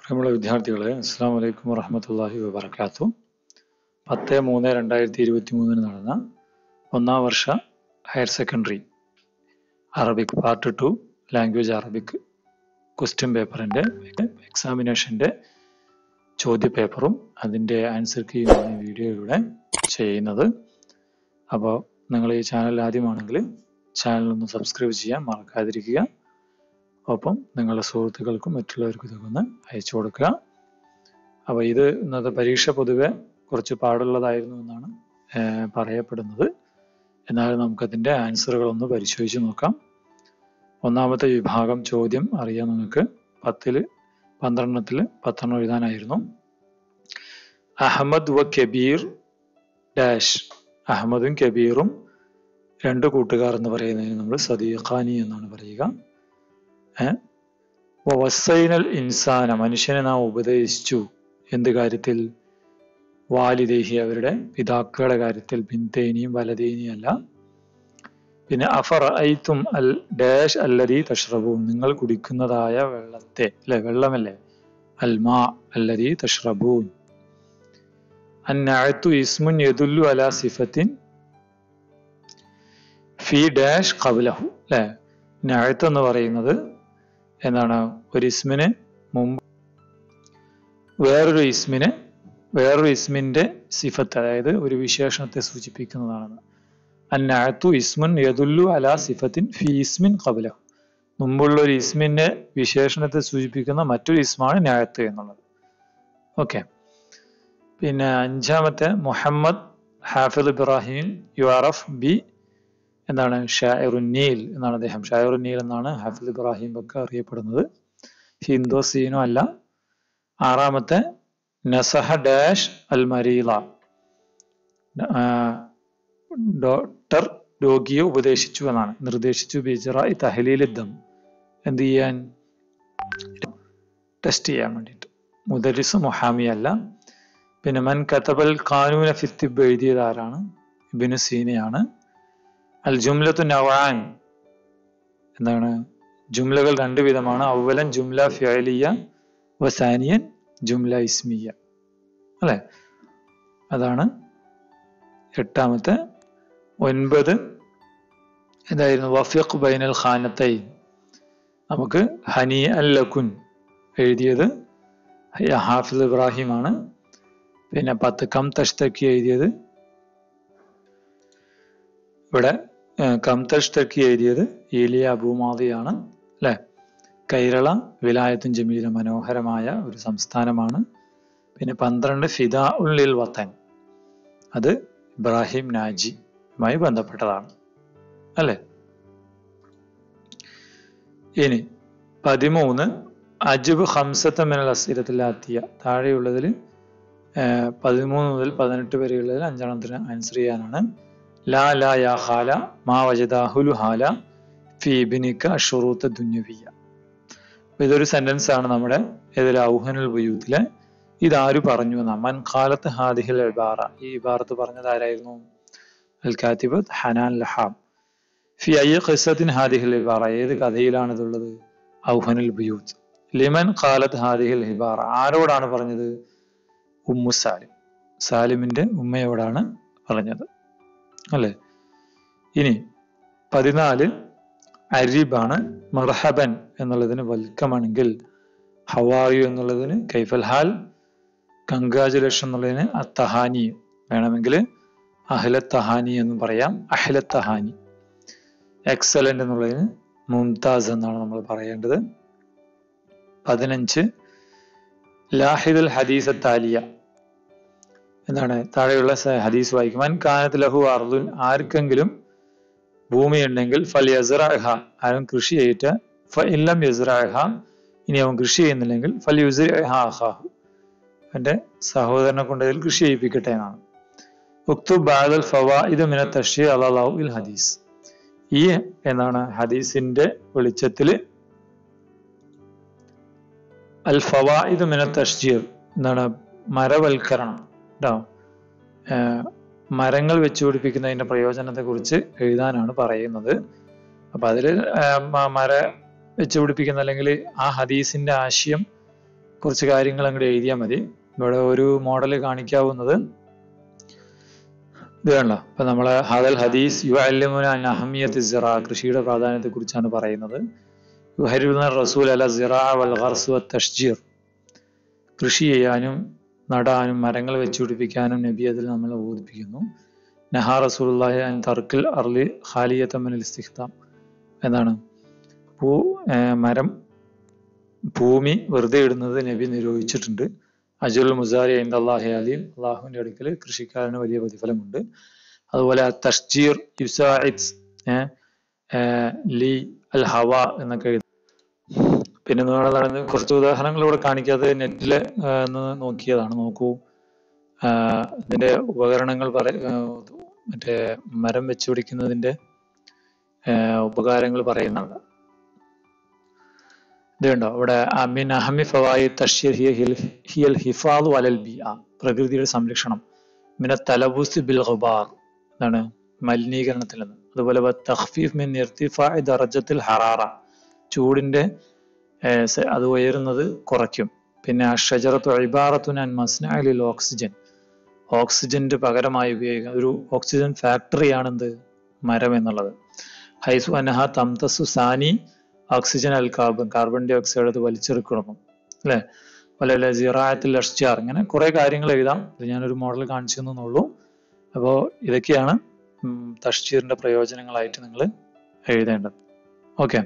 പ്രിയമുള്ള വിദ്യാർത്ഥികളെ അസ്സാം വലൈക്കും വറഹമത്തല്ലാഹി വബർക്കാത്തു പത്ത് മൂന്ന് രണ്ടായിരത്തി ഇരുപത്തി മൂന്നിന് നടന്ന ഒന്നാം വർഷ higher secondary Arabic part two language Arabic question പേപ്പറിൻ്റെ എക്സാമിനേഷൻ്റെ ചോദ്യപേപ്പറും അതിൻ്റെ ആൻസർ കീയുമാണ് ഈ വീഡിയോയിലൂടെ ചെയ്യുന്നത് അപ്പോൾ നിങ്ങൾ ഈ ചാനൽ ആദ്യമാണെങ്കിൽ ചാനൽ ഒന്ന് സബ്സ്ക്രൈബ് ചെയ്യാൻ മറക്കാതിരിക്കുക ഒപ്പം നിങ്ങളുടെ സുഹൃത്തുക്കൾക്കും മറ്റുള്ളവർക്കും ഇതൊക്കെ ഒന്ന് അയച്ചു കൊടുക്കുക അപ്പോൾ ഇത് ഇന്നത്തെ പരീക്ഷ പൊതുവെ കുറച്ച് പാടുള്ളതായിരുന്നു എന്നാണ് ഏർ പറയപ്പെടുന്നത് എന്നാൽ നമുക്കതിൻ്റെ ആൻസറുകളൊന്ന് പരിശോധിച്ച് നോക്കാം ഒന്നാമത്തെ വിഭാഗം ചോദ്യം അറിയാം നിങ്ങൾക്ക് പത്തില് പന്ത്രണ്ടെണ്ണത്തിൽ പത്തെണ്ണം എഴുതാനായിരുന്നു അഹമ്മദ് വ കബീർ ഡാഷ് അഹമ്മദും കബീറും രണ്ട് കൂട്ടുകാർ എന്ന് പറയുന്നതിന് നമ്മൾ സദീഖാനി എന്നാണ് പറയുക വസൈനൽ ഇൻസാന മനുഷ്യനെ നാം ഉപദേശിച്ചു എന്ത് കാര്യത്തിൽ വാലിദേഹി അവരുടെ പിതാക്കളുടെ കാര്യത്തിൽ ബിന്തേനിയും വലതേനിയും അല്ല പിന്നെ അഫർ ഐത്തും അൽ ഡാഷ് അല്ലതി തഷ്റബൂൻ നിങ്ങൾ കുടിക്കുന്നതായ വെള്ളത്തെ അല്ലെ വെള്ളമല്ലേ അൽമാ അല്ലതി തഷ്റബൂൻ അന്നഅത്തു ഇസ്മുൻ യദുല്ലു അലാ സിഫത്തിൻ ഫി ഡാഷ് ഖബ്ലഹു അല്ലെ നഅത്ത് എന്ന് പറയുന്നത് എന്താണ് ഒരു ഇസ്മിന് മുമ്പ് വേറൊരു ഇസ്മിന് വേറൊരു ഇസ്മിന്റെ സിഫത്ത് അതായത് ഒരു വിശേഷണത്തെ സൂചിപ്പിക്കുന്നതാണെന്ന് അന്നഅത്തു ഇസ്മുൻ യദുല്ലു അലാ സിഫത്തിൻ ഫി ഇസ്മിൻ ഖബ്ലഹു മുമ്പുള്ള ഒരു ഇസ്മിന്റെ വിശേഷണത്തെ സൂചിപ്പിക്കുന്ന മറ്റൊരു ഇസ്മാണ് നായത്ത് എന്നുള്ളത് ഓക്കെ പിന്നെ അഞ്ചാമത്തെ മുഹമ്മദ് ഹാഫിദ് ഇബ്രാഹിം യു ആർ എഫ് ബി എന്താണ് ഷായറുന്നീൽ എന്നാണ് അദ്ദേഹം ഷായറുന്നീൽ എന്നാണ് ഹാഫിദ് ഇബ്രാഹിം ഒക്കെ അറിയപ്പെടുന്നത് ഹിന്ദോ സീനോ അല്ല ആറാമത്തെ നസഹ ഡാഷ് അൽ മരീല ഡോക്ടർ രോഗിയെ ഉപദേശിച്ചു എന്നാണ് നിർദ്ദേശിച്ചു ബിജറായി തഹലീലിദ്ദം എന്ത് ചെയ്യാൻ ടെസ്റ്റ് ചെയ്യാൻ വേണ്ടിയിട്ട് മുദരിസ് മുഹാമി അല്ല പിന്നെ മൻ കത്തബൽ കാനൂന ഫിത്തിബ് എഴുതിയത് ആരാണ് ഇബിന് സീനയാണ് അൽ ജുംലത്തു നവാൻ എന്താണ് ജുംലകൾ രണ്ട് വിധമാണ് അവലൻ ജുംല ഫിയലിയ വസാനിയൻ ജുംല ഇസ്മിയ അല്ലെ അതാണ് എട്ടാമത്തെ ഒൻപത് എന്തായിരുന്നു വഫിഖ് ബൈനൽ ഖാനത്തൈ നമുക്ക് ഹനി അൽ ലക്കുൻ എഴുതിയത് ഹാഫിദ് ഇബ്രാഹിം ആണ് പിന്നെ പത്ത് കം തഷ്തക്കി എഴുതിയത് ഇവിടെ കം തഷ്തക്കി എഴുതിയത് ഏലിയ അബൂമാദിയാണ് അല്ലെ കൈരള വിലായത്തും ജമീല മനോഹരമായ ഒരു സംസ്ഥാനമാണ് പിന്നെ പന്ത്രണ്ട് ഫിദ ഉള്ളിൽ വത്തൻ അത് ഇബ്രാഹിം നാജിയുമായി ബന്ധപ്പെട്ടതാണ് അല്ലെ ഇനി പതിമൂന്ന് അജുബ് ഹംസത്ത മിനൽ അസീരത്തിലാത്തിയ താഴെയുള്ളതിൽ പതിമൂന്ന് മുതൽ പതിനെട്ട് വരെയുള്ളതിൽ അഞ്ചെണ്ണത്തിന് ആൻസർ ചെയ്യാനാണ് ലാ ലാ യാ ഹാല മാ വജദാഹുലു ഹാല ഫി ബിനിക്ക ഷുറൂത്ത് ദുന്യവിയ ഇതൊരു സെന്റൻസ് ആണ് നമ്മുടെ ഇതിൽ ഔഹനുൽ ബുയൂത്തിലെ ഇതാര് പറഞ്ഞു എന്ന മൻ ഖാലത്ത് ഹാദിഹിൽ ഇബാറ ഈ ഇബാറത്ത് പറഞ്ഞത് ആരായിരുന്നു അൽ കാത്തിബത്ത് ഹനാൻ ലഹാം ഫി അയ്യ ഖിസത്തിൻ ഹാദിഹിൽ ഇബാറ ഏത് കഥയിലാണ് ഇതുള്ളത് ഔഹനുൽ ബുയൂത്ത് ലിമൻ ഖാലത്ത് ഹാദിഹിൽ ഹിബാറ ആരോടാണ് പറഞ്ഞത് ഉമ്മു സാലിം സാലിമിന്റെ ഉമ്മയോടാണ് പറഞ്ഞത് അല്ലെ ഇനി പതിനാല് അരിബാണ് മർഹബൻ എന്നുള്ളതിന് വൽക്കമാണെങ്കിൽ ഹവായു എന്നുള്ളതിന് കൈഫൽ ഹാൽ കൺഗ്രാജുലേഷൻ എന്നുള്ളതിന് അത്തഹാനി വേണമെങ്കിൽ അഹ്ലത്തഹാനി എന്ന് പറയാം അഹ്ലത്തഹാനി എക്സലന്റ് എന്നുള്ളതിന് മുംതാസ് എന്നാണ് നമ്മൾ പറയേണ്ടത് പതിനഞ്ച് ലാഹിദുൽ ഹദീസ് താലിയ എന്താണ് താഴെയുള്ള ഹദീസ് വായിക്കും മൻ കാനത്ത് ലഹു അർദുൻ ആർക്കെങ്കിലും ഭൂമി ഉണ്ടെങ്കിൽ ഫൽ യസ്റഹ അവൻ കൃഷി ചെയ്തിട്ട് ഫ ഇല്ലം യസ്റഹ ഇനി അവൻ കൃഷി ചെയ്യുന്നില്ലെങ്കിൽ ഫൽ യുസ്റഹ അഹാഹു അവന്റെ സഹോദരനെ കൊണ്ട് അതിൽ കൃഷി ചെയ്യിപ്പിക്കട്ടെ എന്നാണ് ഉക്തു ബാദൽ ഫവാഇദ് മിന തഷി അലാഹു ഇൽ ഹദീസ് ഈ എന്നാണ് ഹദീസിന്റെ വെളിച്ചത്തിൽ അൽ ഫവാഇദ് മിന തഷ്ജീർ എന്താണ് മരവൽക്കരണം കേട്ടോ മരങ്ങൾ വെച്ച് പിടിപ്പിക്കുന്നതിന്റെ പ്രയോജനത്തെ കുറിച്ച് എഴുതാനാണ് പറയുന്നത് അപ്പൊ അതിൽ മര വെച്ച് പിടിപ്പിക്കുന്ന അല്ലെങ്കിൽ ആ ഹദീസിന്റെ ആശയം കുറച്ച് കാര്യങ്ങൾ അങ്ങോട്ട് എഴുതിയാൽ മതി ഇവിടെ ഒരു മോഡൽ കാണിക്കാവുന്നത് ഇത് വേണ്ട ഇപ്പൊ നമ്മളെ ഹദൽ ഹദീസ് യു അല്ലിമുന അഹമിയത്ത് സിറ കൃഷിയുടെ പ്രാധാന്യത്തെ കുറിച്ചാണ് പറയുന്നത് യുഹരുന റസൂൽ അല സിറ വൽ ഖർസ് വ തഷ്ജീർ കൃഷി ചെയ്യാനും നടാനും മരങ്ങൾ വെച്ചുപിടിപ്പിക്കാനും നബി അതിൽ നമ്മളെ ബോധിപ്പിക്കുന്നു നഹാ റസൂലുള്ളാഹി അൻ തർക്കിൽ അർലി ഖാലിയത്തമ്മനിൽ ഇസ്തിഖ്താം എന്താണ് ഭൂ ഏർ മരം ഭൂമി വെറുതെ ഇടുന്നത് നബി നിരോധിച്ചിട്ടുണ്ട് അജുൽ മുസാരി അയിന്ദ അള്ളാഹി അലിയും അള്ളാഹുവിന്റെ അടുക്കൽ കൃഷിക്കാരന് വലിയ പ്രതിഫലമുണ്ട് അതുപോലെ തഷ്ജീർ യുസാഇദ്സ് ലി അൽ ഹവ എന്നൊക്കെ എഴുതി പിന്നെ നിങ്ങൾ നടന്ന് കുറച്ച് ഉദാഹരണങ്ങൾ ഇവിടെ കാണിക്കാതെ നെറ്റിൽ ഒന്ന് നോക്കിയതാണ് നോക്കൂ ആഹ് ഇതിന്റെ ഉപകരണങ്ങൾ പറ ആഹ് മറ്റേ മരം വെച്ച് പിടിക്കുന്നതിന്റെ ആഹ് ഉപകാരങ്ങൾ പറയുന്നുണ്ട് ഇത് കണ്ടോ ഇവിടെ അമിൻ അഹമി ഫവായി തഷീർ ഹിയ ഹിൽ- ഹിയൽ ഹിഫാദു അലൽ ബിഅ പ്രകൃതിയുടെ സംരക്ഷണം മിന തലബുസ് ബിൽ ഖുബാർ എന്താണ് മലിനീകരണത്തിൽ നിന്ന് അതുപോലെ വ തഖ്ഫീഫ് മിൻ ഇർത്തിഫാഇ ദറജത്തിൽ ഹറാറ ചൂടിന്റെ ഏർ സ- അത് ഉയരുന്നത് കുറയ്ക്കും പിന്നെ അഷജറത്തു ഇബാറത്തുൻ അൻ മസ്നഅലിൽ ഓക്സിജൻ ഓക്സിജന്റെ പകരമായി ഉപയോഗിക്കുന്ന ഒരു ഓക്സിജൻ ഫാക്ടറിയാണ് എന്ത് മരം എന്നുള്ളത് ഹൈസു അനഹ തംതസു സാനി ഓക്സിജൻ അൽ കാർബൺ കാർബൺ ഡൈ ഓക്സൈഡ് അത് വലിച്ചെടുക്കണം അല്ലെ അതുപോലെ സിറായത്തിൽ അഷ്ജാർ ഇങ്ങനെ കുറെ കാര്യങ്ങൾ എഴുതാം ഇത് ഞാനൊരു മോഡൽ കാണിച്ചു തന്നുള്ളൂ അപ്പോൾ ഇതൊക്കെയാണ് ഉം, തഷ്ജീറിന്റെ പ്രയോജനങ്ങളായിട്ട് നിങ്ങൾ എഴുതേണ്ടത് ഓക്കെ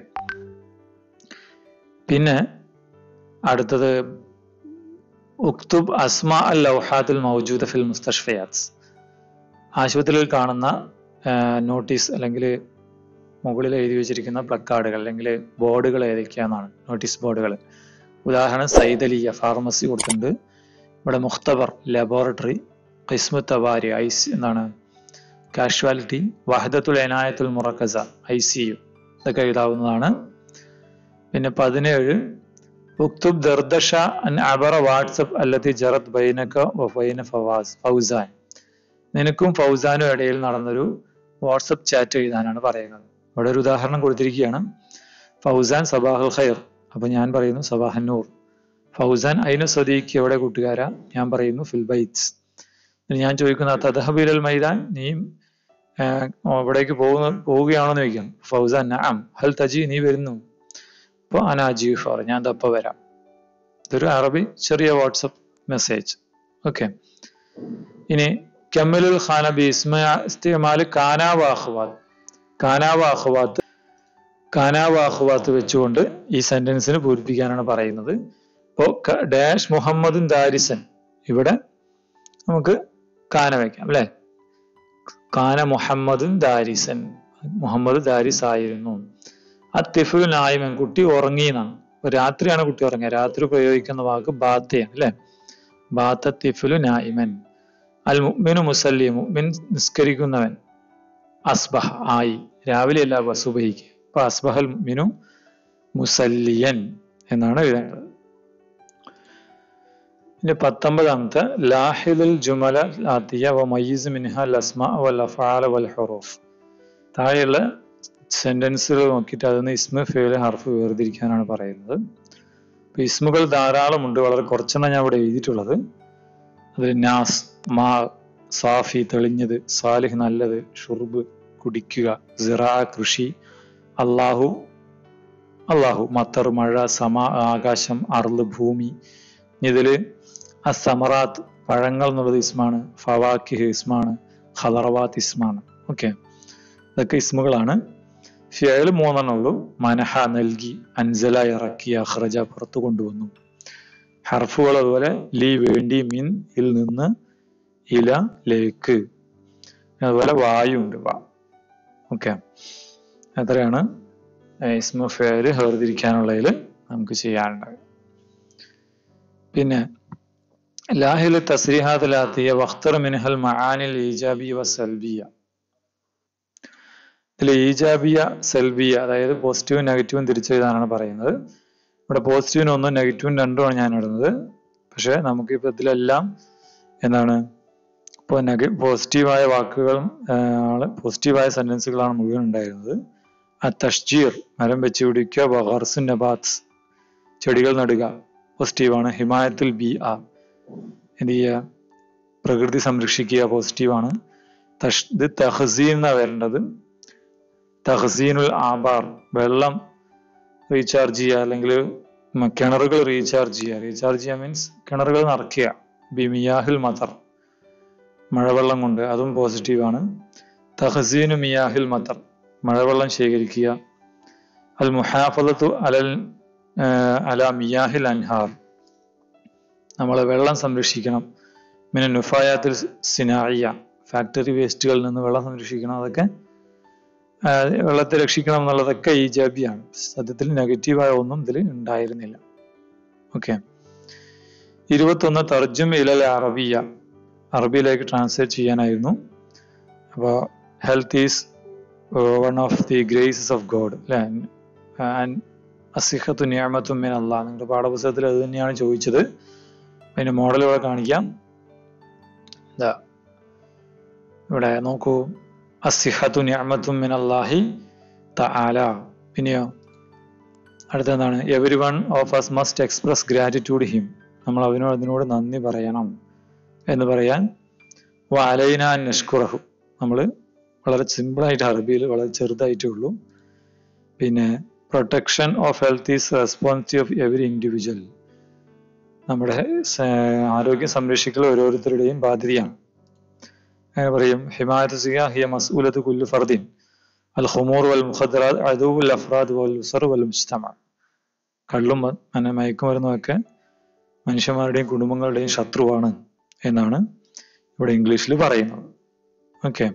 പിന്നെ അടുത്തത് ഉക്തുബ് അസ്മ അൽ ലൗഹാത്തുൽ മൗജൂദ ഫിൽ മുസ്തഷ്ഫയാത്ത് ആശുപത്രിയിൽ കാണുന്ന നോട്ടീസ് അല്ലെങ്കിൽ മുകളിൽ എഴുതി വെച്ചിരിക്കുന്ന പ്ലക്കാർഡുകൾ അല്ലെങ്കിൽ ബോർഡുകൾ ഏതൊക്കെയാണെന്നാണ് നോട്ടീസ് ബോർഡുകൾ ഉദാഹരണം സൈതലിയ ഫാർമസി കൊടുത്തിട്ടുണ്ട് ഇവിടെ മുഖ്തബർ ലബോറട്ടറി ഖിസ്മു തവാരി ഐസ് എന്താണ് കാഷ്വാലിറ്റി വഹദത്തുൽ എനായത്തുൽ മുറക്കസ ഐ സി യു ഇതൊക്കെ എഴുതാവുന്നതാണ് പിന്നെ പതിനേഴ് ഉക്തുബ് ദർദഷ അൻ അബറ വാട്സപ്പ് അല്ലത്തി ജറത് ബൈനക വൈന ഫവാസ് ഫൗസാൻ നിനക്കും ഫൗസാനും ഇടയിൽ നടന്നൊരു വാട്സപ്പ് ചാറ്റ് എഴുതാനാണ് പറയുന്നത് ഇവിടെ ഒരു ഉദാഹരണം കൊടുത്തിരിക്കുകയാണ് ഫൗസാൻ സബാഹുൽ ഖൈർ അപ്പൊ ഞാൻ പറയുന്നു സബാഹന്നൂർ ഫൗസാൻ അയിനു സദീഖ് എവിടെ കൂട്ടുകാരാ ഞാൻ പറയുന്നു ഫിൽബൈറ്റ്സ് ഞാൻ ചോദിക്കുന്ന തദഹബിൽ മൈതാൻ നീ ആഹ്, അവിടേക്ക് പോകുന്ന പോവുകയാണോ എന്ന് ചോദിക്കാം ഫൗസാൻ നഅം ഹൽ തജി നീ വരുന്നു അപ്പോൾ അനാജി ഫാർ ഞാൻ തപ്പ വരാം ഇതൊരു അറബി ചെറിയ വാട്സപ്പ് മെസ്സേജ് ഓക്കെ ഇനി കമ്മലുൽ ഖാന ബി ഇസ്മാല് കാനാവാഹുവാത്ത് കാനാവാഹുവാത്ത് കാനാവാഹുവാത്ത് വെച്ചുകൊണ്ട് ഈ സെന്റൻസിന് പൂരിപ്പിക്കാനാണ് പറയുന്നത് ഇപ്പോ ഡാഷ് മുഹമ്മദും ദാരിസൻ ഇവിടെ നമുക്ക് കാന വെക്കാം അല്ലെ കാന മുഹമ്മദും ദാരിസൻ മുഹമ്മദ് ദാരിസ് ആയിരുന്നു ആ തിഫുൽ നായ്മൻ കുട്ടി ഉറങ്ങി എന്നാണ് അപ്പൊ രാത്രിയാണ് കുട്ടി ഉറങ്ങിയത് രാത്രി പ്രയോഗിക്കുന്ന വാക്ക് ബാത്തയാണ് അല്ലെ ബാത്ത തിഫുലു നായിമൻ അൽ മുഅ്മിനു മുസല്ലി മുഅ്മിൻ നിസ്കരിക്കുന്നവൻ അസ്ബഹ ആയി രാവിലെ അല്ല വസുബഹിക്ക് അപ്പൊ അസ്ബഹൽ മുഅ്മിനു മുസല്ലിയൻ എന്നാണ് എഴുതേണ്ടത് ഇനി പത്തൊമ്പതാമത്തെ ലാഹിദുൽ ജുമല ആത്തിയ വ മയ്യിസ് മിൻഹ ലസ്മ വൽ അഫാല വൽ ഹുറൂഫ് താഴെയുള്ള സെന്റൻസുകൾ നോക്കിയിട്ട് അതിന് ഇസ്മ ഫേല് ഹർഫ് വേർതിരിക്കാനാണ് പറയുന്നത് അപ്പൊ ഇസ്മുകൾ ധാരാളമുണ്ട് വളരെ കുറച്ചെണ്ണം ഞാൻ ഇവിടെ എഴുതിയിട്ടുള്ളത് അതിൽ നാസ് മാ സാഫി തെളിഞ്ഞത് സാലിഹ് നല്ലത് ഷുർബ് കുടിക്കുക സിറ കൃഷി അള്ളാഹു അള്ളാഹു മത്തർ മഴ സമ ആകാശം അർള് ഭൂമി ഇതില് അസമറാത്ത് പഴങ്ങൾ എന്നുള്ളത് ഇസ്മാണ് ഫവാക്കിഹ് ഇസ്മാണ് ഖലറവാത്ത് ഇസ്മാണ് ഓക്കെ ഇതൊക്കെ ഇസ്മുകളാണ് ഫിയൽ മൂന്നെണ്ണം ഉള്ളൂ മനഹ നൽകി അൻസല ഇറക്കി അഹ്റജ പുറത്തു കൊണ്ടുവന്നു ഹർഫുകൾ അതുപോലെ ലി വേണ്ടി മിൻ ഇൽ നിന്ന് ഇല ലേക്ക് അതുപോലെ വായു ഉണ്ട് വാ ഓക്കെ അത്രയാണ് ഇസ്മു ഫേര് വേർതിരിക്കാനുള്ളതിൽ നമുക്ക് ചെയ്യാനുള്ളത് പിന്നെ ലാഹിൽ തസ്രീഹാത്തിലാത്തിയ വഖ്തർ മിൻഹൽ മആനിൽ ഈജാബി വ സൽബിയ ഇതിൽ ഈജാബിയ സെൽബിയ അതായത് പോസിറ്റീവും നെഗറ്റീവും തിരിച്ചെഴുതാനാണ് പറയുന്നത് ഇവിടെ പോസിറ്റീവിന് ഒന്നും നെഗറ്റീവും രണ്ടുമാണ് ഞാൻ ഇടുന്നത് പക്ഷെ നമുക്ക് ഇപ്പൊ ഇതിലെല്ലാം എന്താണ് ഇപ്പോൾ നെഗ പോസിറ്റീവായ വാക്കുകളും ആണ് പോസിറ്റീവായ സെന്റൻസുകളാണ് മുഴുവൻ ഉണ്ടായിരുന്നത് ആ തഷ്ജീർ മരം വെച്ച് പിടിക്കുക ബഹർസുൻ നബാത്സ് ചെടികൾ നടുക പോസിറ്റീവാണ് ഹിമായത്തുൽ ബി ആ എന്ത് ചെയ്യുക പ്രകൃതി സംരക്ഷിക്കുക പോസിറ്റീവാണ് തഷ് ഇത് തഹസീൻ എന്നാണ് വരേണ്ടത് തഹസീനുൽ ആബാർ വെള്ളം റീചാർജ് ചെയ്യുക അല്ലെങ്കിൽ കിണറുകൾ റീചാർജ് ചെയ്യുക റീചാർജ് ചെയ്യുക മീൻസ് കിണറുകൾ നിറയ്ക്കുക ബിമിയാഹിൽ മതർ മഴവെള്ളം കൊണ്ട് അതും പോസിറ്റീവാണ് തഹസീനു മിയാഹിൽ മതർ മഴവെള്ളം ശേഖരിക്കുക അൽ മുഹാഫലത്തു അലൽ അല മിയാഹിൽ അൻഹാർ നമ്മൾ വെള്ളം സംരക്ഷിക്കണം പിന്നെ നുഫായാത്തിൽ സിനായിയ ഫാക്ടറി വേസ്റ്റുകളിൽ നിന്ന് വെള്ളം സംരക്ഷിക്കണം അതൊക്കെ വെള്ളത്തെ രക്ഷിക്കണം എന്നുള്ളതൊക്കെ ഈജാബിയാണ് സത്യത്തിൽ നെഗറ്റീവായ ഒന്നും ഇതിൽ ഉണ്ടായിരുന്നില്ല ഓക്കെ ഇരുപത്തൊന്ന് തർജും ഇലൽ അറബിയ അറബിയിലേക്ക് ട്രാൻസ്ലേറ്റ് ചെയ്യാനായിരുന്നു അപ്പോൾ health is one of the graces of God അല്ലെ ആൻഡ് അസിഹത്തു നിയമത്തും മീൻ അല്ല നിങ്ങളുടെ പാഠപുസ്തകത്തിൽ അത് തന്നെയാണ് ചോദിച്ചത് അതിന്റെ മോഡൽ ഇവിടെ കാണിക്കാം ഇതാ ഇവിടെ നോക്കൂ അസിഹത്തു നിയമത്തും മിൻ അല്ലാഹി തആല പിന്നെയോ അടുത്തെന്താണ് every one of us must express gratitude him നമ്മൾ അവനോട് അതിനോട് നന്ദി പറയണം എന്ന് പറയാൻ വാലൈന നഷ്കുറഹു നമ്മൾ വളരെ സിമ്പിളായിട്ട് അറബിയിൽ വളരെ ചെറുതായിട്ടേ ഉള്ളൂ പിന്നെ protection of health is responsibility of every individual നമ്മുടെ ആരോഗ്യം സംരക്ഷിക്കൽ ഓരോരുത്തരുടെയും ബാധ്യതയാണ് അങ്ങനെ പറയും ഹിമായത്ത് സിയ ഹിയ മസൂലത്ത് കുല്ലു ഫർദിൻ അൽ ഹുമൂർ വൽ മുഖദ്റാദ് അദുൽ അഫ്രാദ് വൽ ഉസർ വൽ മുസ്തമ കള്ളും അങ്ങനെ മയക്കുമരുന്നുമൊക്കെ മനുഷ്യന്മാരുടെയും കുടുംബങ്ങളുടെയും ശത്രുവാണ് എന്നാണ് ഇവിടെ ഇംഗ്ലീഷിൽ പറയുന്നത് ഓക്കെ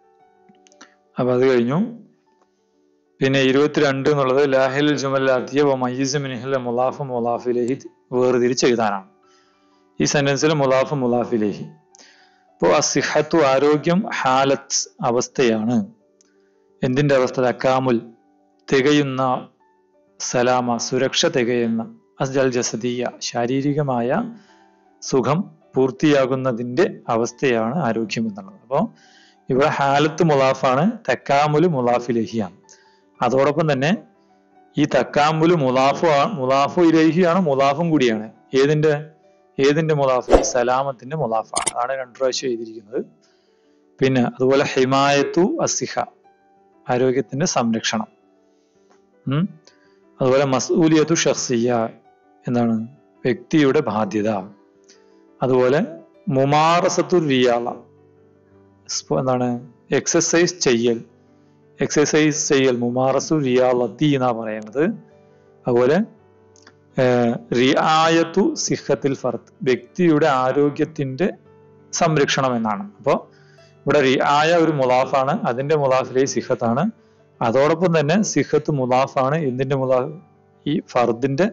അപ്പൊ അത് കഴിഞ്ഞു പിന്നെ ഇരുപത്തിരണ്ട് എന്നുള്ളത് ലാഹിൽ ജുമല്ലാത്തിയ മയ്യസ് മിനിഹൽ മുലാഫ് മുലാഫിലേഹി വേർതിരിച്ച് എഴുതാനാണ് ഈ സെന്റൻസിൽ മുലാഫ് മുലാഫിലേഹി ഇപ്പോൾ അസിഹത്തു ആരോഗ്യം ഹാലത്ത് അവസ്ഥയാണ് എന്തിന്റെ അവസ്ഥ തക്കാമുൽ തികയുന്ന സലാമ സുരക്ഷ തികയുന്ന അസ്ജൽ ജസദീയ ശാരീരികമായ സുഖം പൂർത്തിയാകുന്നതിന്റെ അവസ്ഥയാണ് ആരോഗ്യം എന്നുള്ളത് അപ്പോൾ ഇവിടെ ഹാലത്ത് മുലാഫാണ് തക്കാമുല് മുലാഫിലേഹിയാണ് അതോടൊപ്പം തന്നെ ഈ തക്കാമുല് മുലാഫു മുലാഫു ഇലേഹിയാണ് മുലാഫും കൂടിയാണ് ഏതിന്റെ ഏതിന്റെ മുലാഫ് ഈ സലാമത്തിന്റെ മുലാഫാണ് അതാണ് രണ്ടു പ്രാവശ്യം എഴുതിയിരിക്കുന്നത് പിന്നെ അതുപോലെ ഹിമായത്തു അസിഹ ആരോഗ്യത്തിന്റെ സംരക്ഷണം ഉം അതുപോലെ മസൂലിയത്തു ഷഖ്സിയ എന്താണ് വ്യക്തിയുടെ ബാധ്യത അതുപോലെ മുമാറസത്തു റിയാള എന്താണ് എക്സസൈസ് ചെയ്യൽ എക്സസൈസ് ചെയ്യൽ മുമാറസു റിയാളത്തി എന്നാ പറയുന്നത് അതുപോലെ റിയായത്തു സിഹത്തിൽ ഫർത്ത് വ്യക്തിയുടെ ആരോഗ്യത്തിന്റെ സംരക്ഷണം എന്നാണ് അപ്പോൾ ഇവിടെ റിയായ ഒരു മുലാഫാണ് അതിന്റെ മുലാഫിലെ സിഹത്താണ് അതോടൊപ്പം തന്നെ സിഹത്ത് മുലാഫാണ് എന്തിന്റെ മുലാഫ് ഈ ഫർദിന്റെ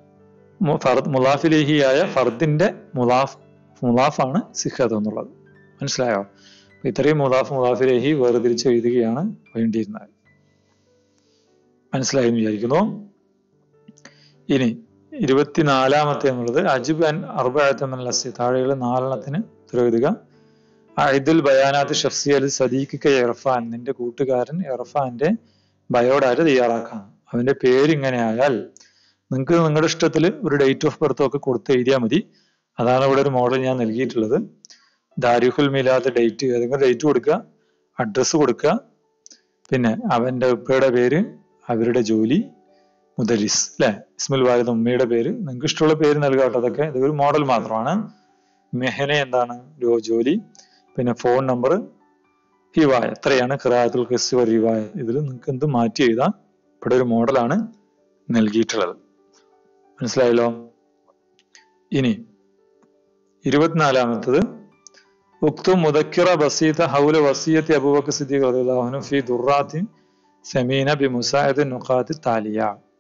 മുലാഫിലേഹിയായ ഫർദിന്റെ മുലാഫ് മുലാഫാണ് സിഹത്ത് എന്നുള്ളത് മനസ്സിലായോ ഇത്രയും മുലാഫ് മുലാഫിലേഹി വേർതിരിച്ച് എഴുതുകയാണ് വേണ്ടിയിരുന്നത് മനസ്സിലായി എന്ന് വിചാരിക്കുന്നു ഇനി ഇരുപത്തിനാലാമത്തെ എന്നുള്ളത് അജിബ് അൻ അറുബായത്തമല്ലസി താഴെയുള്ള നാലെണ്ണത്തിന് ഉത്തരവെഴുതുക അഹിദുൽ ബയാനാത്ത് ഷഫ്സി അൽ സദീഖ് ഇർഫാൻ നിന്റെ കൂട്ടുകാരൻ ഇർഫാന്റെ ബയോഡാറ്റ് തയ്യാറാക്കാം അവന്റെ പേര് ഇങ്ങനെ ആയാൽ നിങ്ങൾക്ക് നിങ്ങളുടെ ഇഷ്ടത്തിൽ ഒരു ഡേറ്റ് ഓഫ് ബർത്തും ഒക്കെ കൊടുത്ത് എഴുതിയാൽ മതി അതാണ് ഇവിടെ ഒരു മോഡൽ ഞാൻ നൽകിയിട്ടുള്ളത് ദാരിഹുൽ മിലാദ് ഡേറ്റ് ഏതെങ്കിലും ഡേറ്റ് കൊടുക്കുക അഡ്രസ്സ് കൊടുക്കുക പിന്നെ അവന്റെ ഉപ്പയുടെ പേര് അവരുടെ ജോലി മുദരിസ് അല്ലെ ഇസ്മുൽ വാലിദ് ഉമ്മയുടെ പേര് നിങ്ങൾക്ക് ഇഷ്ടമുള്ള പേര് നൽകുക കേട്ടോ അതൊക്കെ ഇത് ഒരു മോഡൽ മാത്രമാണ് മെഹന എന്താണ് ജോലി പിന്നെ ഫോൺ നമ്പർ ഹിവായ എത്രയാണ് ഖിറാത്തുൽ ഖിസ്വർ ഹിവായ ഇതിൽ നിങ്ങൾക്ക് എന്ത് മാറ്റി എഴുതാം ഇവിടെ ഒരു മോഡലാണ് നൽകിയിട്ടുള്ളത് മനസ്സിലായല്ലോ ഇനി ഇരുപത്തിനാലാമത്തത് ഉക്തു മുദക്കിറ ബസീത ഹൗല വസീയത്തി അബൂബക്കർ സിദ്ദീഖ് റളിയല്ലാഹു അൻഹു ഫി ദുറാത്തി സമീന ബി മുസാഇദ് നുഖാത്തി താലിയ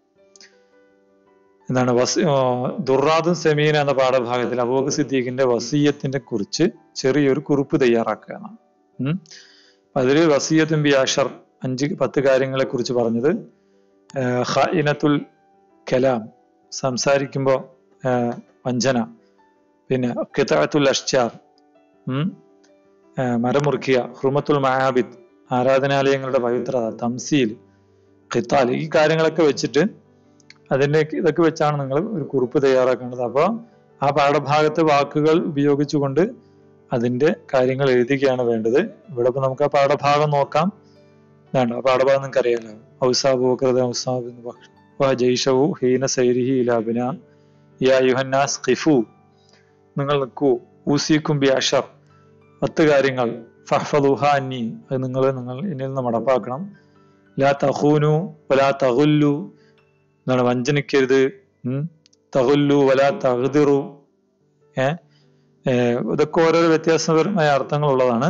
എന്താണ് വസി ദുറാദും സമീന എന്ന പാഠഭാഗത്തിൽ അബൂബക്കർ സിദ്ദീഖിന്റെ വസീയത്തിനെ കുറിച്ച് ചെറിയൊരു കുറിപ്പ് തയ്യാറാക്കുക എന്നാണ് ഉം അതില് വസീയത്തും ബി അഷർ അഞ്ച് പത്ത് കാര്യങ്ങളെ കുറിച്ച് പറഞ്ഞത് ഖായിനത്തുൽ കലാം സംസാരിക്കുമ്പോൾ വഞ്ചന പിന്നെ കിതാത്തുൽ അഷ്ചാർ ഉം മരം മുറിക്കുക ഹുർമത്തുൽ മഹാബിദ് ആരാധനാലയങ്ങളുടെ പവിത്രത തംസീൽ ഖിത്താൽ ഈ കാര്യങ്ങളൊക്കെ വെച്ചിട്ട് അതിന്റെ ഇതൊക്കെ വെച്ചാണ് നിങ്ങൾ ഒരു കുറിപ്പ് തയ്യാറാക്കേണ്ടത് അപ്പോൾ ആ പാഠഭാഗത്തെ വാക്കുകൾ ഉപയോഗിച്ചുകൊണ്ട് അതിന്റെ കാര്യങ്ങൾ എഴുതുകയാണ് വേണ്ടത് ഇവിടെ ഇപ്പൊ നമുക്ക് ആ പാഠഭാഗം നോക്കാം ഇതാണ് ആ പാഠഭാഗം നിങ്ങൾക്ക് അറിയാലോ ഔസാബു വക്രത ഔസാബ് ജയ്ഷവു ഹീന സൈരിഹി ഇലാബിന യാ യുഹന്നാസ് ഖിഫു നിങ്ങൾ നിൽക്കൂ ഊസിക്കും ബി അഷർ പത്ത് കാര്യങ്ങൾ ഫഹ്ഫദുഹ അന്നി അത് നിങ്ങൾ നിങ്ങൾ എന്നിൽ നിന്ന് മടപ്പാക്കണം ലാ തഹൂനു വലാ തഹുല്ലു എന്താണ് വഞ്ചനിക്കരുത് ഉം തഹുല്ലു വലാ തഹദിറു ഏ ഏർ ഇതൊക്കെ ഓരോരോ വ്യത്യാസപരമായ അർത്ഥങ്ങളുള്ളതാണ്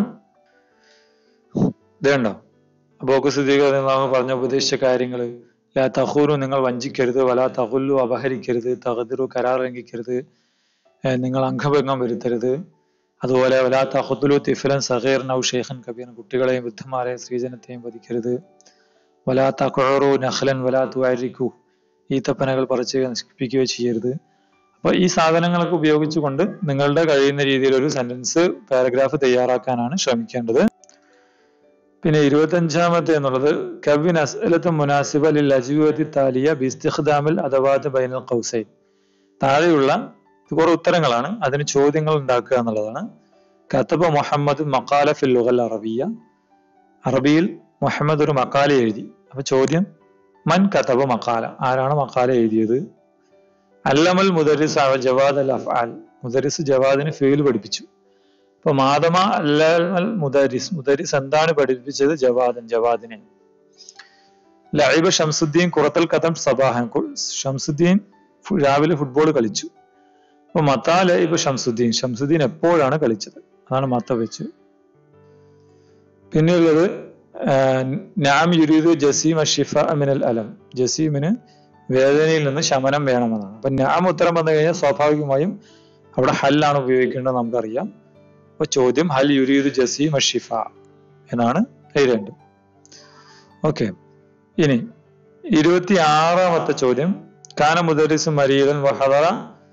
ഇതേണ്ടോ അബോക്ക് സ്ഥിതികൾ പറഞ്ഞ ഉപദേശിച്ച കാര്യങ്ങൾ ലാ തഹൂനു നിങ്ങൾ വഞ്ചിക്കരുത് വലാ തഹുല്ലു അപഹരിക്കരുത് തഹദിറു കരാർ ലംഘിക്കരുത് ഏർ നിങ്ങൾ അംഗഭംഗം വരുത്തരുത് അതുപോലെ വലാ തഹുദുലു തിഫലൻ സഹീർ നൗ ഷെയ്ഖൻ കബീർ കുട്ടികളെയും വൃദ്ധന്മാരെയും സ്ത്രീജനത്തെയും വധിക്കരുത് വലാ തഖുറു നഖ്ലൻ വലാ തുഅരിക്കു ഈത്തപ്പനകൾ പറിച്ച് നശിപ്പിക്കുകയോ ചെയ്യരുത് അപ്പൊ ഈ സാധനങ്ങളൊക്കെ ഉപയോഗിച്ചുകൊണ്ട് നിങ്ങളുടെ കഴിയുന്ന രീതിയിൽ ഒരു സെന്റൻസ് പാരഗ്രാഫ് തയ്യാറാക്കാനാണ് ശ്രമിക്കേണ്ടത് പിന്നെ ഇരുപത്തഞ്ചാമത്തെ എന്നുള്ളത് കവിൻ അസ്അലത്ത് മുനാസിബ ലിൽ അജ്വിബത്തി താലിയ ബിസ്തിഖ്ദാമിൽ അദവാത്ത് ബൈനൽ ഖൗസൈൻ താഴെയുള്ള കുറെ ഉത്തരങ്ങളാണ് അതിന് ചോദ്യങ്ങൾ ഉണ്ടാക്കുക എന്നുള്ളതാണ് കത്തബ മുഹമ്മദ് മക്കാല ഫിൽ ലുഗൽ അറബിയ അറബിയിൽ മുഹമ്മദ് ഒരു മക്കാല എഴുതി അപ്പൊ ചോദ്യം മൻ കതബ മക്കാല ആരാണ് മക്കാല എഴുതിയത് അല്ലമൽ മുദരിസ് അവ ജവാദ് അൽ അഫ്ആൽ മുദരിസ് ജവാദിന് ഫീൽ പഠിപ്പിച്ചു അപ്പൊ മാതമ അല്ലൽ മുദരിസ് മുദരിസ് എന്താണ് പഠിപ്പിച്ചത് ജവാദൻ ജവാദിനെ ലൈബ ഷംസുദ്ദീൻ കുറത്തൽ കഥം സബാഹൻ ഷംസുദ്ദീൻ ഫു- രാവിലെ ഫുട്ബോൾ കളിച്ചു അപ്പൊ മത്താ ലൈബ് ഷംസുദ്ദീൻ ഷംസുദ്ദീൻ എപ്പോഴാണ് കളിച്ചത് അതാണ് മത്ത വെച്ച് പിന്നെയുള്ളത് നാം യുരീദ് ജസീം അഷിഫ മിനൽ അലം ജസീമിന് വേദനയിൽ നിന്ന് ശമനം വേണമെന്നാണ് അപ്പൊ നാം ഉത്തരം വന്നു കഴിഞ്ഞാൽ സ്വാഭാവികമായും അവിടെ ഹല്ലാണ് ഉപയോഗിക്കേണ്ടത് നമുക്കറിയാം അപ്പൊ ചോദ്യം ഹൽ യുരീദ് ജസീം അഷിഫ എന്നാണ് എഴുതേണ്ടത് ഓക്കെ ഇനി ഇരുപത്തി ആറാമത്തെ ചോദ്യം കാന മുദരിസ് മരീദൻ വഹദറ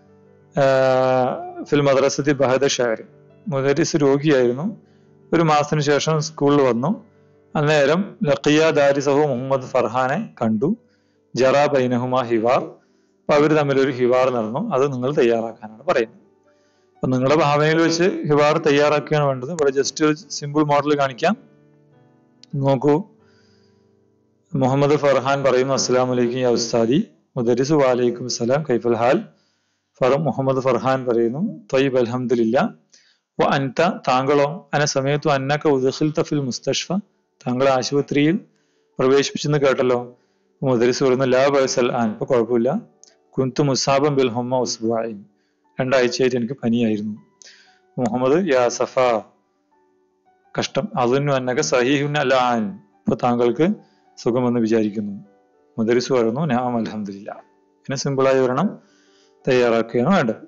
ഫിൽ മദ്രസത്തി ബഹദ ഷാരി മുദരിസ് രോഗിയായിരുന്നു ഒരു മാസത്തിന് ശേഷം സ്കൂളിൽ വന്നു അന്നേരം ലക്കിയ ദാരിസഹു മുഹമ്മദ് ഫർഹാനെ കണ്ടു ജറ ബൈനഹുമ ഹിവാർ അപ്പൊ അവർ തമ്മിൽ ഒരു ഹിവാർ നടന്നു അത് നിങ്ങൾ തയ്യാറാക്കാനാണ് പറയുന്നത് അപ്പൊ നിങ്ങളുടെ ഭാവനയിൽ വെച്ച് ഹിവാർ തയ്യാറാക്കുകയാണ് വേണ്ടത് ഇവിടെ ജസ്റ്റ് ഒരു സിമ്പിൾ മോഡൽ കാണിക്കാം നോക്കൂ മുഹമ്മദ് ഫർഹാൻ പറയുന്നു അസ്സലാമു അലൈക്കും യാ ഉസ്താദി മുദരിസ് വാലൈക്കും സലാം കൈഫൽ ഹാൽ ഫർ മുഹമ്മദ് ഫർഹാൻ പറയുന്നു ത്വയ്ബ് അൽഹംദുലില്ല വ അൻത താങ്കളോ അന സമയത്തു അന്നക്ക ഉദ്ഖിൽത ഫിൽ മുസ്തഷ്ഫ താങ്കൾ ആശുപത്രിയിൽ പ്രവേശിപ്പിച്ചെന്ന് കേട്ടല്ലോ മുദരിസ് പറയുന്നു ലാ ബൈസൽ ആൻ ഇപ്പൊ കുഴപ്പമില്ല കുന്തു മുസാബം ബിൽ ഹുമ്മ ഉസ്ബുആയിൻ രണ്ടാഴ്ചയായിട്ട് എനിക്ക് പനിയായിരുന്നു മുഹമ്മദ് യാ സഫ കഷ്ടം അതൊന്നു അന്നക സഹീഹുൻ അല്ല ആൻ ഇപ്പൊ താങ്കൾക്ക് സുഖമെന്ന് വിചാരിക്കുന്നു മുദരിസ് പറയുന്നു നാം അലഹമില്ല പിന്നെ സിമ്പിളായി ഒരെണ്ണം തയ്യാറാക്കുകയാണ് വേണ്ടത്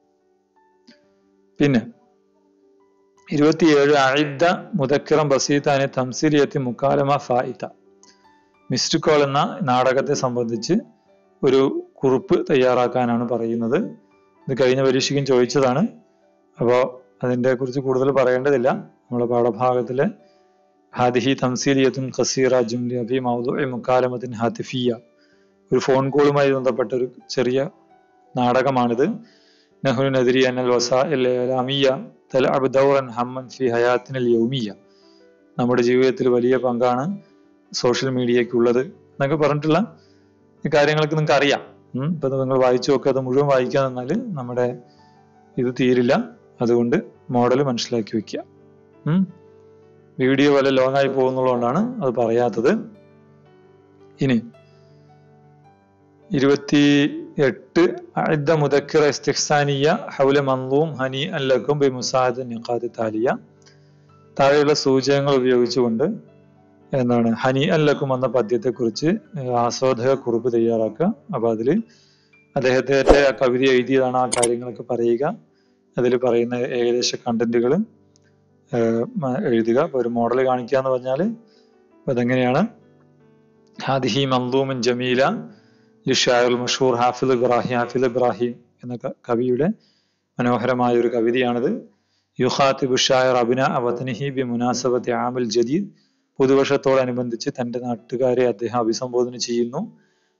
പിന്നെ ഇരുപത്തിയേഴ് അഴിദ്ദ മുദക്കിറം ബസീത്താനെ തംസീലിയത്തി മുക്കാലമ ഫായിത്ത മിസ്ഡ് കോൾ എന്ന നാടകത്തെ സംബന്ധിച്ച് ഒരു കുറിപ്പ് തയ്യാറാക്കാനാണ് പറയുന്നത് ഇത് കഴിഞ്ഞ പരീക്ഷയ്ക്കും ചോദിച്ചതാണ് അപ്പോൾ അതിൻ്റെ കുറിച്ച് കൂടുതൽ പറയേണ്ടതില്ല നമ്മുടെ പാഠഭാഗത്തിലെ ഹാദിഹി തംസീലിയത്തും ഖസീറ ജുംലി അബി മൗദു മുക്കാലമത്തിൻ ഹാത്തിഫിയ ഒരു ഫോൺ കോളുമായി ബന്ധപ്പെട്ട ഒരു ചെറിയ നാടകമാണിത് നഹ്നു നദരി അനൽ വസാഇൽ ഇലാമിയ തലഅബ് ദൗറൻ ഹമ്മൻ ഫി ഹയാത്തിനൽ യൗമിയ നമ്മുടെ ജീവിതത്തിൽ വലിയ പങ്കാണ് സോഷ്യൽ മീഡിയയ്ക്കുള്ളത് എന്നൊക്കെ പറഞ്ഞിട്ടുള്ള ഈ കാര്യങ്ങളൊക്കെ നിങ്ങൾക്ക് അറിയാം ഉം. ഇപ്പൊ നിങ്ങൾ വായിച്ചു നോക്കുക അത് മുഴുവൻ വായിക്കാൻ നിന്നാൽ നമ്മുടെ ഇത് തീരില്ല അതുകൊണ്ട് മോഡൽ മനസ്സിലാക്കി വെക്കുക ഉം. വീഡിയോ വല്ല ലോങ് ആയി പോകുന്നതുകൊണ്ടാണ് അത് പറയാത്തത് ഇനി ഇരുപത്തി എട്ട് അഇദ്ദ മുദക്കിറ ഇസ്തിഹ്സാനിയ ഹൗല മൻലൂം ഹനി അല്ലക്കും ബി മുസാദ് നിഖാദ് താലിയ താഴെയുള്ള സൂചകങ്ങൾ ഉപയോഗിച്ചുകൊണ്ട് എന്താണ് ഹനി അല്ലക്കും എന്ന പദ്യത്തെക്കുറിച്ച് ആസ്വാദക കുറിപ്പ് തയ്യാറാക്കുക അപ്പൊ അതിൽ അദ്ദേഹത്തിന്റെ ആ കവിത എഴുതിയതാണ് ആ കാര്യങ്ങളൊക്കെ പറയുക അതിൽ പറയുന്ന ഏകദേശ കണ്ടന്റുകൾ എഴുതുക ഇപ്പൊ ഒരു മോഡൽ കാണിക്കുക എന്ന് പറഞ്ഞാൽ അപ്പൊ അതെങ്ങനെയാണ് ഹാദിഹി മന്ദൂമിൻ ജമീല ലിഷായുൽ മഷൂർ ഹാഫിദ് ഇബ്രാഹിം ഹാഫിദ് ഇബ്രാഹിം എന്ന ക- കവിയുടെ മനോഹരമായ ഒരു കവിതയാണിത് യുഹാത്തിബ് ഷായർ അബിന അവതനിഹി ബി മുനാസബത്ത് ആമിൽ ജദീദ് പുതുവർഷത്തോടനുബന്ധിച്ച് തന്റെ നാട്ടുകാരെ അദ്ദേഹം അഭിസംബോധന ചെയ്യുന്നു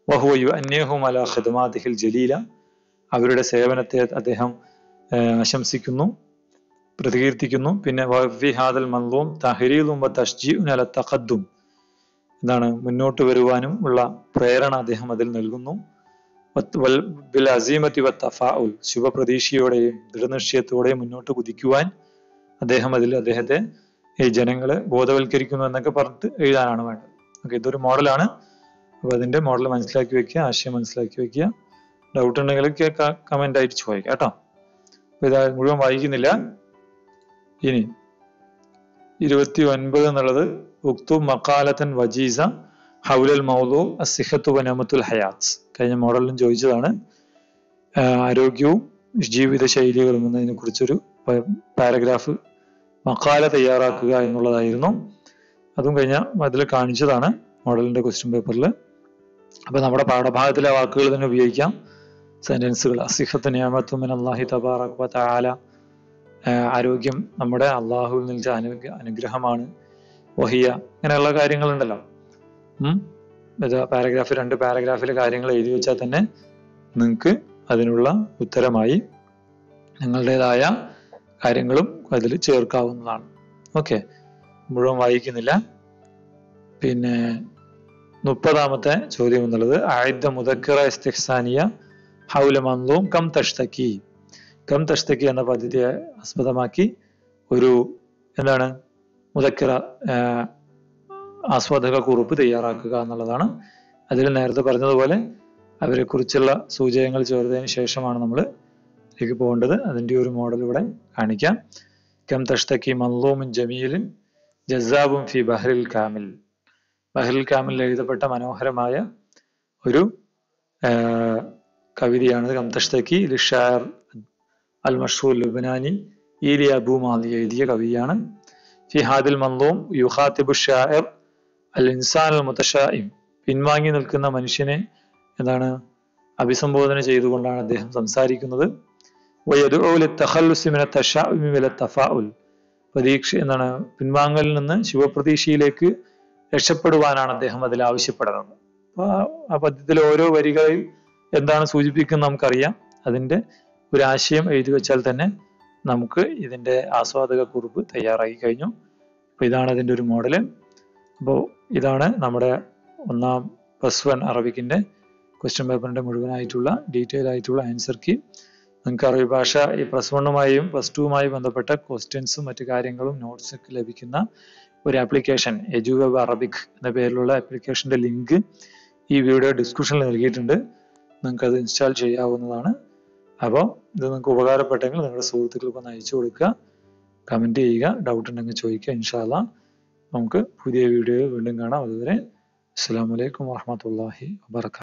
വഹുവ യുഅന്നിഹും അലാ ഖിദ്മാതിഹിൽ ജലീല അവരുടെ സേവനത്തെ അദ്ദേഹം ഏഹ്, ആശംസിക്കുന്നു പ്രതികീർത്തിക്കുന്നു പിന്നെ വഫി ഹാദൽ മൻലൂം തഹരീലും വ തഷ്ജീഉൻ അല തഖദ്ദും എന്താണ് മുന്നോട്ട് വരുവാനും ഉള്ള പ്രേരണ അദ്ദേഹം അതിൽ നൽകുന്നു വത്ത് വൽ ബിൽ അസീമത്തി വ തഫാഉൽ ശുഭപ്രതീക്ഷയോടെയും ദൃഢനിശ്ചയത്തോടെയും മുന്നോട്ട് കുതിക്കുവാൻ അദ്ദേഹം അതിൽ അദ്ദേഹത്തെ ഈ ജനങ്ങളെ ബോധവൽക്കരിക്കുന്നു എന്നൊക്കെ പറഞ്ഞിട്ട് എഴുതാനാണ് വേണ്ടത് ഓക്കെ ഇതൊരു മോഡലാണ് അപ്പൊ അതിന്റെ മോഡൽ മനസ്സിലാക്കി വെക്കുക ആശയം മനസ്സിലാക്കി വെക്കുക ഡൗട്ട് ഉണ്ടെങ്കിൽ കമന്റ് ആയിട്ട് ചോദിക്കാം കേട്ടോ അപ്പൊ ഇതാ മുഴുവൻ വായിക്കുന്നില്ല ഇനി ഇരുപത്തി ഒൻപത് എന്നുള്ളത് ഉക്തു മക്കാലത്തൻ വജീസ ഹൗലൽ മൗലു അസിഹത്തു വനമത്തുൽ ഹയാത്ത് കഴിഞ്ഞ മോഡലിലും ചോദിച്ചതാണ് ആഹ് ആരോഗ്യവും ജീവിത ശൈലികളും എന്നതിനെ കുറിച്ചൊരു പാരഗ്രാഫ് മക്കാല തയ്യാറാക്കുക എന്നുള്ളതായിരുന്നു അതും കഴിഞ്ഞ അതിൽ കാണിച്ചതാണ് മോഡലിന്റെ ക്വസ്റ്റ്യൻ പേപ്പറിൽ അപ്പൊ നമ്മുടെ പാഠഭാഗത്തിലെ വാക്കുകൾ തന്നെ ഉപയോഗിക്കാം സെന്റൻസുകൾ അസിഹത്ത് നിയമത്തുമിൻ അള്ളാഹി തബാറക് വ തആല ആഹ് ആരോഗ്യം നമ്മുടെ അള്ളാഹുവിൽ നിൽച്ച അനുഗ്ര അനുഗ്രഹമാണ് വഹിയ ഇങ്ങനെയുള്ള കാര്യങ്ങളുണ്ടല്ലോ ഉം ഇത് പാരഗ്രാഫ് രണ്ട് പാരഗ്രാഫിലെ കാര്യങ്ങൾ എഴുതി വെച്ചാൽ തന്നെ നിങ്ങൾക്ക് അതിനുള്ള ഉത്തരമായി നിങ്ങളുടേതായ കാര്യങ്ങളും അതിൽ ചേർക്കാവുന്നതാണ് ഓക്കെ മുഴുവൻ വായിക്കുന്നില്ല പിന്നെ മുപ്പതാമത്തെ ചോദ്യം എന്നുള്ളത് ആയുധ മുദക്കറ ഇസ്തിഹ്സാനിയ ഹൗല മന്ലൂം കം തഷ്തക്കി കം തഷ്തക്കി എന്ന പദ്ധതിയെ ആസ്പദമാക്കി ഒരു എന്താണ് മുദക്കറ ആസ്വാദക കുറിപ്പ് തയ്യാറാക്കുക എന്നുള്ളതാണ് അതിൽ നേരത്തെ പറഞ്ഞതുപോലെ അവരെ കുറിച്ചുള്ള സൂചകങ്ങൾ ചേർത്തതിന് ശേഷമാണ് നമ്മൾ ഇതിലേക്ക് പോകേണ്ടത് അതിന്റെ ഒരു മോഡൽ ഇവിടെ കാണിക്കാം കം തഷ്തക്കി മൻലൂമുൻ ജമീലിൻ ജസാബും ഫി ബഹ്റിൽ കാമിൽ ബഹ്റിൽ കാമിൽ എഴുതപ്പെട്ട മനോഹരമായ ഒരു ആ, കവിതയാണ് കം തഷ്തക്കി ലിഷാർ അൽ മഷൂർ ലുബനാനി ഈലി അബു മാലി എഴുതിയ കവിയാണ് ഫി ഹാദിൽ മൻലൂം യുഹാത്തിബു ഷായർ അൽ ഇൻസാൻ അൽ മുതഷായിം പിൻവാങ്ങി നിൽക്കുന്ന മനുഷ്യനെ എന്താണ് അഭിസംബോധന ചെയ്തുകൊണ്ടാണ് അദ്ദേഹം സംസാരിക്കുന്നത് വയദുഉ ലിത്തഖല്ലുസി മിന തശാഉമി വല തഫാഉൽ പ്രതീക്ഷ എന്താണ് പിൻവാങ്ങലിൽ നിന്ന് ശുഭപ്രതീക്ഷയിലേക്ക് രക്ഷപ്പെടുവാനാണ് അദ്ദേഹം അതിൽ ആവശ്യപ്പെടുന്നത് അപ്പൊ ആ- ആ പദ്യത്തിലെ ഓരോ വരികളിൽ എന്താണ് സൂചിപ്പിക്കുന്നത് നമുക്കറിയാം അതിന്റെ ഒരു ആശയം എഴുതി വെച്ചാൽ തന്നെ നമുക്ക് ഇതിന്റെ ആസ്വാദക കുറിപ്പ് തയ്യാറാക്കി കഴിഞ്ഞു അപ്പൊ ഇതാണ് അതിന്റെ ഒരു മോഡല് അപ്പോൾ ഇതാണ് നമ്മുടെ ഒന്നാം പ്ലസ് വൺ അറബിക്കിന്റെ ക്വസ്റ്റ്യൻ പേപ്പറിന്റെ മുഴുവനായിട്ടുള്ള ഡീറ്റെയിൽ ആയിട്ടുള്ള ആൻസർ കീ നിങ്ങൾക്ക് അറബി ഭാഷ ഈ പ്ലസ് വണ്ണുമായും പ്ലസ് ടുവുമായി ബന്ധപ്പെട്ട ക്വസ്റ്റ്യൻസും മറ്റു കാര്യങ്ങളും നോട്ട്സ് ഒക്കെ ലഭിക്കുന്ന ഒരു ആപ്ലിക്കേഷൻ എജു വെബ് അറബിക് എന്ന പേരിലുള്ള ആപ്ലിക്കേഷന്റെ ലിങ്ക് ഈ വീഡിയോ ഡിസ്ക്രിപ്ഷനിൽ നൽകിയിട്ടുണ്ട് നിങ്ങൾക്ക് അത് ഇൻസ്റ്റാൾ ചെയ്യാവുന്നതാണ് അപ്പോൾ ഇത് നിങ്ങൾക്ക് ഉപകാരപ്പെട്ടെങ്കിൽ നിങ്ങളുടെ സുഹൃത്തുക്കൾക്ക് ഒന്ന് അയച്ചു കൊടുക്കുക കമന്റ് ചെയ്യുക ഡൗട്ട് ഉണ്ടെങ്കിൽ ചോദിക്കുക ഇൻഷാല്ല നമുക്ക് പുതിയ വീഡിയോ വീണ്ടും കാണാം അതുവരെ അസ്സാം വലൈക്കും വാഹമത്തല്ലാഹി വാബർക്കാത്തു